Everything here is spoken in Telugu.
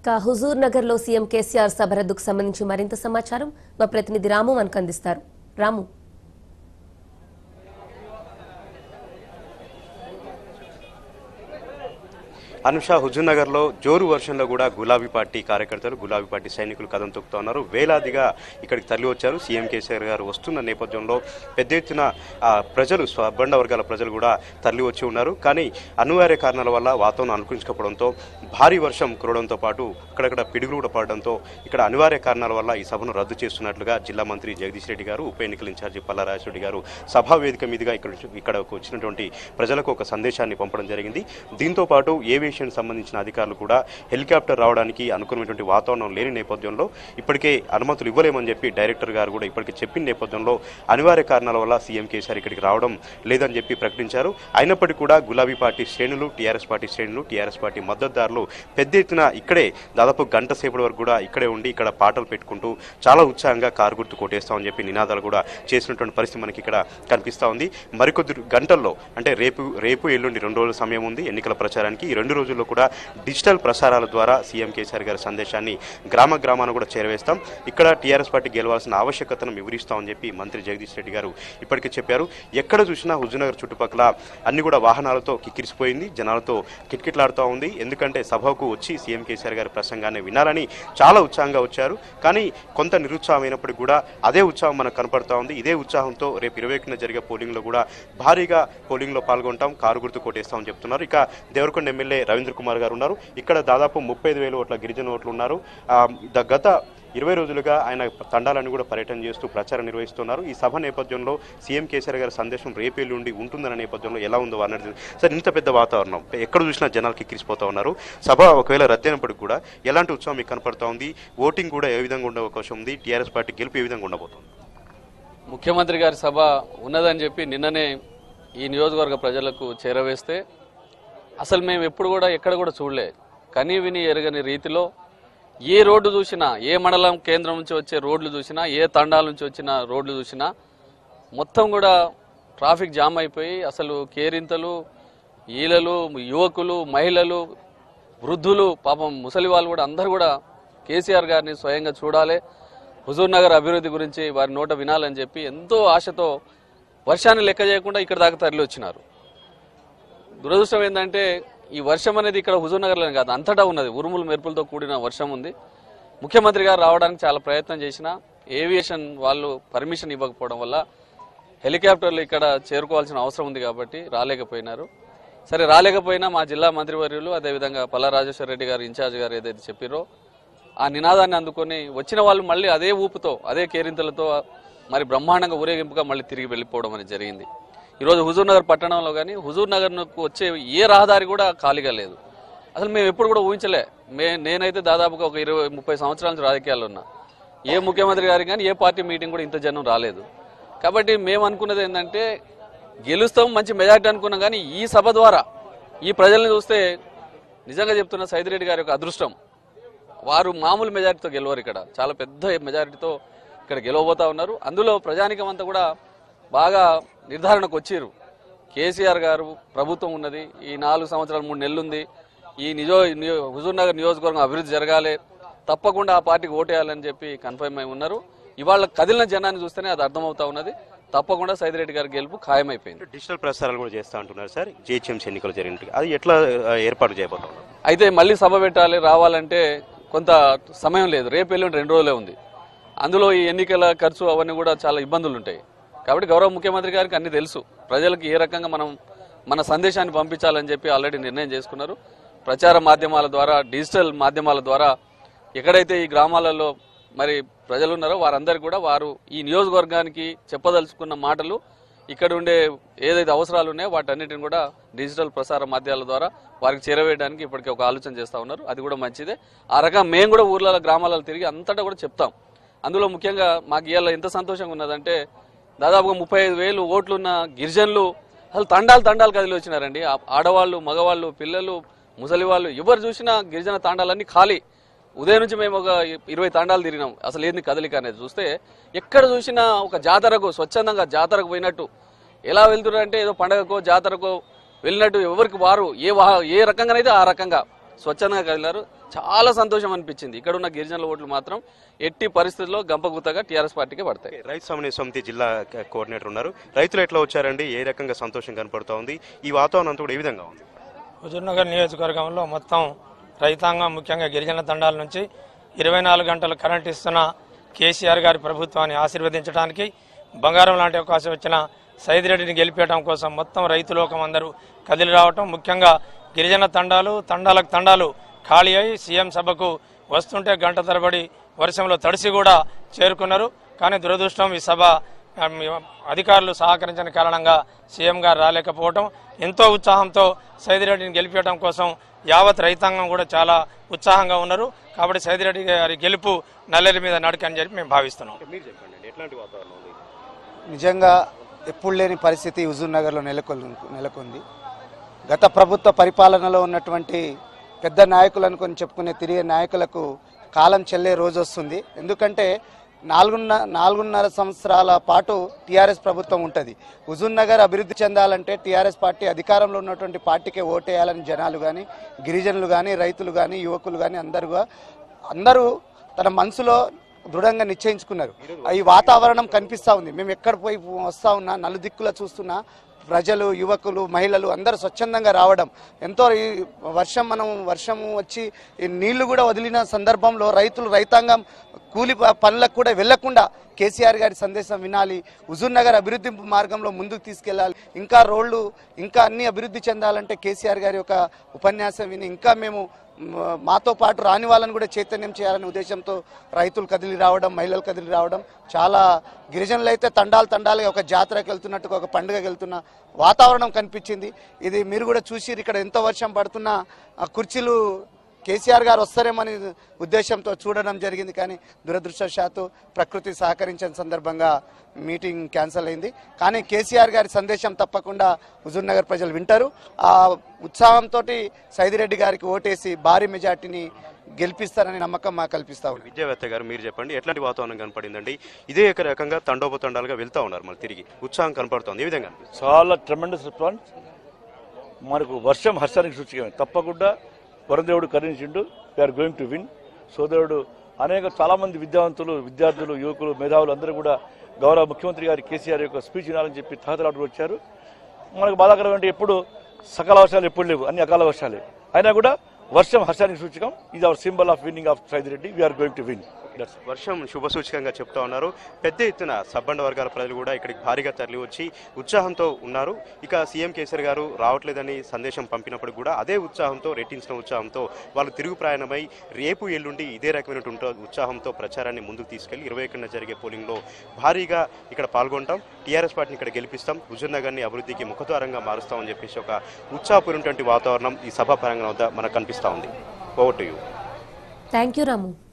ఇక హుజూర్ నగర్ లో సీఎం కేసీఆర్ సభ రద్దుకు సంబంధించి మరింత సమాచారం మా ప్రతినిధి రాము మనకు అందిస్తారు రాము అనుష హుజూర్నగర్లో జోరు వర్షంలో కూడా గులాబీ పార్టీ కార్యకర్తలు గులాబీ పార్టీ సైనికులు కథం తొక్కుతూ ఉన్నారు వేలాదిగా ఇక్కడికి తరలి వచ్చారు సీఎం కేసీఆర్ గారు వస్తున్న నేపథ్యంలో పెద్ద ఎత్తున ఆ, ప్రజలు స్వబండ వర్గాల ప్రజలు కూడా తరలి వచ్చి ఉన్నారు కానీ అనివార్య కారణాల వల్ల వాతావరణం అనుకూలించకపోవడంతో భారీ వర్షం కురవడంతో పాటు అక్కడక్కడ పిడుగులు కూడా పడడంతో ఇక్కడ అనివార్య కారణాల వల్ల ఈ సభను రద్దు చేస్తున్నట్లుగా జిల్లా మంత్రి జగదీష్ రెడ్డి గారు ఉప ఎన్నికల ఇన్ఛార్జి పల్లారాజరెడ్డి గారు సభా వేదిక మీదుగా ఇక్కడ ఇక్కడకు వచ్చినటువంటి ప్రజలకు ఒక సందేశాన్ని పంపడం జరిగింది దీంతో పాటు ఏవియేషన్ సంబంధించిన అధికారులు కూడా హెలికాప్టర్ రావడానికి అనుకూలమైనటువంటి వాతావరణం లేని నేపథ్యంలో ఇప్పటికే అనుమతులు ఇవ్వలేమని చెప్పి డైరెక్టర్ గారు కూడా ఇప్పటికే చెప్పిన నేపథ్యంలో అనివార్య కారణాల వల్ల సీఎం కేసీఆర్ ఇక్కడికి రావడం లేదని చెప్పి ప్రకటించారు అయినప్పటికీ కూడా గులాబీ పార్టీ శ్రేణులు టీఆర్ఎస్ పార్టీ శ్రేణులు టీఆర్ఎస్ పార్టీ మద్దతుదారులు పెద్ద ఎత్తున ఇక్కడే దాదాపు గంట సేపటి వరకు కూడా ఇక్కడే ఉండి ఇక్కడ పాటలు పెట్టుకుంటూ చాలా ఉత్సాహంగా కారు గుర్తు కొట్టేస్తామని చెప్పి నినాదాలు కూడా చేసినటువంటి పరిస్థితి మనకి ఇక్కడ కనిపిస్తా ఉంది మరికొద్ది గంటల్లో అంటే రేపు రేపు ఎల్లుండి రెండు రోజుల సమయం ఉంది ఎన్నికల ప్రచారానికి ఈ రెండు రోజుల్లో కూడా డిజిటల్ ప్రసారాల ద్వారా సీఎం కేసీఆర్ గారి సందేశాన్ని గ్రామ గ్రామాన కూడా చేరవేస్తాం ఇక్కడ టీఆర్ఎస్ పార్టీ గెలవాల్సిన ఆవశ్యకతను వివరిస్తామని చెప్పి మంత్రి జగదీష్ రెడ్డి గారు ఇప్పటికే చెప్పారు ఎక్కడ చూసినా హుజూర్నగర్ చుట్టుపక్కల అన్ని కూడా వాహనాలతో కిక్కిరిసిపోయింది జనాలతో కిటకిటలాడుతూ ఉంది ఎందుకంటే సభకు వచ్చి సీఎం కేసీఆర్ గారి ప్రసంగాన్ని వినాలని చాలా ఉత్సాహంగా వచ్చారు కానీ కొంత నిరుత్సాహం అయినప్పటికీ కూడా అదే ఉత్సాహం మనకు కనపడతా ఉంది ఇదే ఉత్సాహంతో రేపు ఇరవై ఒకటిన జరిగే పోలింగ్లో కూడా భారీగా పోలింగ్లో పాల్గొంటాం కారు గుర్తు కొట్టేస్తామని చెప్తున్నారు ఇక దేవరకొండ ఎమ్మెల్యే రవీంద్ర కుమార్ గారు ఉన్నారు ఇక్కడ దాదాపు ముప్పై ఐదు వేల ఓట్ల గిరిజన ఓట్లు ఉన్నారు ఆ, ద- గత ఇరవై రోజులుగా ఆయన తండాలను కూడా పర్యటన చేస్తూ ప్రచారం నిర్వహిస్తున్నారు ఈ సభ నేపథ్యంలో సీఎం కేసీఆర్ గారి సందేశం రేపేళ్ళుండి ఉంటుందన్న నేపథ్యంలో ఎలా ఉందో అన్నది సార్ ఇంత పెద్ద వాతావరణం ఎక్కడ చూసినా జనాలకి ఎక్కిరిసిపోతా ఉన్నారు సభ ఒకవేళ రద్దయినప్పటికీ కూడా ఎలాంటి ఉత్సాహం మీకు కనపడతా ఉంది ఓటింగ్ కూడా ఏ విధంగా ఉండే అవకాశం ఉంది టీఆర్ఎస్ పార్టీ గెలుపు ఏ విధంగా ఉండబోతుంది ముఖ్యమంత్రి గారి సభ ఉన్నదని చెప్పి నిన్ననే ఈ నియోజకవర్గ ప్రజలకు చేరవేస్తే అసలు మేము ఎప్పుడు కూడా ఎక్కడ కూడా చూడలే కనీ విని ఎరగని రీతిలో ఏ రోడ్డు చూసినా ఏ మండలం కేంద్రం నుంచి వచ్చే రోడ్లు చూసినా ఏ తండాల నుంచి వచ్చిన రోడ్లు చూసినా మొత్తం కూడా ట్రాఫిక్ జామ్ అయిపోయి అసలు కేరింతలు ఈలలు యువకులు మహిళలు వృద్ధులు పాపం ముసలి వాళ్ళు కూడా అందరూ కూడా కేసీఆర్ గారిని స్వయంగా చూడాలి హుజూర్ నగర్ అభివృద్ధి గురించి వారి నోట వినాలని చెప్పి ఎంతో ఆశతో వర్షాన్ని లెక్క చేయకుండా ఇక్కడ దాకా తరలి వచ్చినారు దురదృష్టం ఏంటంటే ఈ వర్షం అనేది ఇక్కడ హుజూర్ నగర్లోనే కాదు అంతటా ఉన్నది ఉరుములు మెరుపులతో కూడిన వర్షం ఉంది ముఖ్యమంత్రి గారు రావడానికి చాలా ప్రయత్నం చేసినా ఏవియేషన్ వాళ్ళు పర్మిషన్ ఇవ్వకపోవడం వల్ల హెలికాప్టర్లు ఇక్కడ చేరుకోవాల్సిన అవసరం ఉంది కాబట్టి రాలేకపోయినారు సరే రాలేకపోయినా మా జిల్లా మంత్రివర్యులు అదేవిధంగా పల్లా రాజేశ్వర రెడ్డి గారు ఇన్ఛార్జ్ గారు ఏదైతే చెప్పారో ఆ నినాదాన్ని అందుకొని వచ్చిన వాళ్ళు మళ్ళీ అదే ఊపుతో అదే కేరింతలతో మరి బ్రహ్మాండంగా ఊరేగింపుగా మళ్ళీ తిరిగి వెళ్ళిపోవడం అనేది జరిగింది ఈరోజు హుజూర్ నగర్ పట్టణంలో కానీ హుజూర్ నగర్కు వచ్చే ఏ రహదారి కూడా ఖాళీగా లేదు అసలు మేము ఎప్పుడు కూడా ఊహించలే మే నేనైతే దాదాపుగా ఒక ఇరవై ముప్పై సంవత్సరాల నుంచి రాజకీయాల్లో ఉన్నా ఏ ముఖ్యమంత్రి గారికి కానీ ఏ పార్టీ మీటింగ్ కూడా ఇంత జనం రాలేదు కాబట్టి మేము అనుకున్నది ఏంటంటే గెలుస్తాం మంచి మెజార్టీ అనుకున్నాం కానీ ఈ సభ ద్వారా ఈ ప్రజల్ని చూస్తే నిజంగా చెప్తున్న సైదిరెడ్డి గారి యొక్క అదృష్టం వారు మామూలు మెజారిటీతో గెలవరు ఇక్కడ చాలా పెద్ద మెజారిటీతో ఇక్కడ గెలవబోతా ఉన్నారు అందులో ప్రజానికం అంతా కూడా బాగా నిర్ధారణకు వచ్చారు కేసీఆర్ గారు ప్రభుత్వం ఉన్నది ఈ నాలుగు సంవత్సరాలు మూడు నెలలు ఉంది ఈ నిజో నియో- హుజూర్ నగర్ నియోజకవర్గం అభివృద్ధి జరగాలి తప్పకుండా ఆ పార్టీకి ఓటేయాలని చెప్పి కన్ఫర్మ్ అయి ఉన్నారు ఇవాళ కదిలిన జనాన్ని చూస్తేనే అది అర్థమవుతా ఉన్నది తప్పకుండా సైదిరెడ్డి గారి గెలుపు ఖాయమైపోయింది డిజిటల్ ప్రసారాలు కూడా చేస్తా అంటున్నారు సార్ జిహెచ్ఎంసీ ఎన్నికలు జరిగినట్టు అది ఎట్లా ఆ, ఏర్పాటు చేయబోతా ఉన్నారు అయితే మళ్ళీ సభ పెట్టాలి రావాలంటే కొంత సమయం లేదు రేపు ఎల్లుండి రెండు రోజులే ఉంది అందులో ఈ ఎన్నికల ఖర్చు అవన్నీ కూడా చాలా ఇబ్బందులు ఉంటాయి కాబట్టి గౌరవ ముఖ్యమంత్రి గారికి అన్ని తెలుసు ప్రజలకు ఏ రకంగా మనం మన సందేశాన్ని పంపించాలని చెప్పి ఆల్రెడీ నిర్ణయం చేసుకున్నారు ప్రచార మాధ్యమాల ద్వారా డిజిటల్ మాధ్యమాల ద్వారా ఎక్కడైతే ఈ గ్రామాలలో మరి ప్రజలు ఉన్నారో వారందరికీ కూడా వారు ఈ నియోజకవర్గానికి చెప్పదలుచుకున్న మాటలు ఇక్కడ ఉండే ఏదైతే అవసరాలు ఉన్నాయో వాటన్నిటిని కూడా డిజిటల్ ప్రసార మాధ్యమాల ద్వారా వారికి చేరవేయడానికి ఇప్పటికే ఒక ఆలోచన చేస్తూ ఉన్నారు అది కూడా మంచిదే ఆ రకం మేము కూడా ఊర్లలో గ్రామాలలో తిరిగి అంతటా కూడా చెప్తాం అందులో ముఖ్యంగా మాకు ఇవాళ ఎంత సంతోషంగా ఉన్నదంటే దాదాపుగా ముప్పై ఐదు వేలు ఓట్లున్న గిరిజనులు అసలు తండాలు తండాలు కదిలి వచ్చినారండి ఆ- ఆడవాళ్ళు మగవాళ్ళు పిల్లలు ముసలి వాళ్ళు ఎవరు చూసినా గిరిజన తాండాలన్నీ ఖాళీ ఉదయం నుంచి మేము ఒక ఇరవై తాండాలు తిరిగినాం అసలు ఏంది కదలిక అనేది చూస్తే ఎక్కడ చూసినా ఒక జాతరకు స్వచ్ఛందంగా జాతరకు పోయినట్టు ఎలా వెళ్తున్నారు అంటే ఏదో పండగకో జాతరకో వెళ్ళినట్టు ఎవరికి వారు ఏ వాహ ఏ రకంగానైతే ఆ రకంగా స్వచ్ఛందంగా కదిలారు చాలా సంతోషం అనిపించింది ఇక్కడ ఉన్న గిరిజనుల ఓట్లు మాత్రం ఎట్టి పరిస్థితుల్లో గంపగుత్తగా టీఆర్ఎస్ పార్టీకే పడతాయి రైతు సమన్వయ సమితి జిల్లా క- కోఆర్డినేటర్ ఉన్నారు రైతులు ఎట్లా వచ్చారండి ఏ రకంగా సంతోషం కనపడుతూ ఉంది ఈ వాతావరణం అంతా కూడా ఏ విధంగా ఉంది హుజూర్నగర్ నియోజకవర్గంలో మొత్తం రైతాంగం ముఖ్యంగా గిరిజన తండాల నుంచి ఇరవై నాలుగు గంటలు కరెంట్ ఇస్తున్న కేసీఆర్ గారి ప్రభుత్వాన్ని ఆశీర్వదించడానికి బంగారం లాంటి అవకాశం ఇచ్చిన సైదిరెడ్డిని గెలిపేయడం కోసం మొత్తం రైతులోకం అందరూ కదిలి రావటం ముఖ్యంగా గిరిజన తండాలు తండాలకు తండాలు ఖాళీ అయి సీఎం సభకు వస్తుంటే గంట తరబడి వర్షంలో తడిసి కూడా చేరుకున్నారు కానీ దురదృష్టం ఈ సభ ఆ, మీ అధికారులు సహకరించని కారణంగా సీఎం గారు రాలేకపోవడం ఎంతో ఉత్సాహంతో సైదిరెడ్డిని గెలిపించడం కోసం యావత్ రైతాంగం కూడా చాలా ఉత్సాహంగా ఉన్నారు కాబట్టి సైదిరెడ్డి గారి గెలుపు నల్లేరు మీద నడక అని చెప్పి మేము భావిస్తున్నాం మీరు చెప్పండి ఎట్లాంటి వాతావరణం ఉంది నిజంగా ఎప్పుడు లేని పరిస్థితి హుజూర్ నగర్లో నెలకొల్లి నెలకొంది గత ప్రభుత్వ పరిపాలనలో ఉన్నటువంటి పెద్ద నాయకులు అనుకొని చెప్పుకునే తిరిగే నాయకులకు కాలం చెల్లే రోజు వస్తుంది ఎందుకంటే నాలుగున్న నాలుగున్నర సంవత్సరాల పాటు టీఆర్ఎస్ ప్రభుత్వం ఉంటుంది హుజూర్ నగర్ అభివృద్ధి చెందాలంటే టీఆర్ఎస్ పార్టీ అధికారంలో ఉన్నటువంటి పార్టీకే ఓటేయాలని జనాలు కానీ గిరిజనులు కానీ రైతులు కానీ యువకులు కానీ అందరుగా అందరూ తన మనసులో దృఢంగా నిశ్చయించుకున్నారు ఈ వాతావరణం కనిపిస్తా ఉంది మేము ఎక్కడ పోయి వస్తా ఉన్నా నలుదిక్కుల చూస్తున్నా ప్రజలు యువకులు మహిళలు అందరూ స్వచ్ఛందంగా రావడం ఎంతో ఈ వర్షం మనం వర్షం వచ్చి ఈ నీళ్లు కూడా వదిలిన సందర్భంలో రైతులు రైతాంగం కూలి ప- పనులకు కూడా వెళ్లకుండా కేసీఆర్ గారి సందేశం వినాలి హుజూర్ నగర్ అభివృద్ధి మార్గంలో ముందుకు తీసుకెళ్లాలి ఇంకా రోడ్లు ఇంకా అన్ని అభివృద్ధి చెందాలంటే కేసీఆర్ గారి యొక్క ఉపన్యాసం విని ఇంకా మేము మ- మాతో పాటు రాని వాళ్ళని కూడా చైతన్యం చేయాలనే ఉద్దేశంతో రైతులు కదిలి రావడం మహిళలు కదిలి రావడం చాలా గిరిజనులు అయితే తండాలు తండాలుగా ఒక జాతరకి వెళ్తున్నట్టుగా ఒక పండుగకి వెళ్తున్న వాతావరణం కనిపించింది ఇది మీరు కూడా చూసి ఇక్కడ ఎంతో వర్షం పడుతున్నా ఆ కుర్చీలు కేసీఆర్ గారు వస్తారేమని ఉద్దేశంతో చూడడం జరిగింది కానీ దురదృష్టవశాత్తు ప్రకృతి సహకరించిన సందర్భంగా మీటింగ్ క్యాన్సిల్ అయింది కానీ కేసీఆర్ గారి సందేశం తప్పకుండా హుజూర్ నగర్ ప్రజలు వింటారు ఆ ఉత్సాహంతో సైదిరెడ్డి గారికి ఓటేసి భారీ మెజార్టీని గెలిపిస్తారని నమ్మకం మాకు కల్పిస్తా ఉంది విద్యావేత్త గారు మీరు చెప్పండి ఎట్లాంటి వాతావరణం కనపడిందండి ఇదే ఒక రకంగా తండోపతండాలుగా వెళ్తా ఉన్నారు మళ్ళీ తిరిగి ఉత్సాహం కనపడుతోంది ఏ విధంగా అనిపిస్తుంది? చాలా ట్రెమెండస్ రెస్పాన్స్ మనకు వర్షం హర్షానికి సూచికమే తప్పకుండా వరదేవుడు కరుణించిండు వీఆర్ గోయింగ్ టు విన్ సోదరుడు అనేక చాలామంది విద్యావంతులు విద్యార్థులు యువకులు మేధావులు అందరూ కూడా గౌరవ ముఖ్యమంత్రి గారి కేసీఆర్ యొక్క స్పీచ్ వినాలని చెప్పి తహతలాడు వచ్చారు మనకు బాధాకరం అంటే ఎప్పుడు సకాల వర్షాలు ఎప్పుడు లేవు అన్ని అకాల వర్షాలే అయినా కూడా వర్షం హర్షానికి సూచకం ఇది our symbol of winning of Saidireddy we are going to win వర్షం శుభ సూచకంగా చెప్తా ఉన్నారు పెద్ద ఎత్తున సబ్బండ వర్గాల ప్రజలు కూడా ఇక్కడికి భారీగా తరలి వచ్చి ఉత్సాహంతో ఉన్నారు ఇక సీఎం కేసీఆర్ గారు రావట్లేదని సందేశం పంపినప్పుడు కూడా అదే ఉత్సాహంతో రెట్టించిన ఉత్సాహంతో వాళ్ళు తిరుగు ప్రయాణమై రేపు ఎల్లుండి ఇదే రకమైనటువంటి ఉత్సాహంతో ప్రచారాన్ని ముందుకు తీసుకెళ్లి ఇరవై ఒకటిన జరిగే పోలింగ్లో భారీగా ఇక్కడ పాల్గొంటాం టీఆర్ఎస్ పార్టీని ఇక్కడ గెలిపిస్తాం హుజూర్ నగర్ని అభివృద్ధికి ముఖద్వారంగా మారుస్తామని చెప్పేసి ఒక ఉత్సాహపూరినటువంటి వాతావరణం ఈ సభా ప్రాంగణం వద్ద మనకు కనిపిస్తా ఉంది over to you thank you Ramu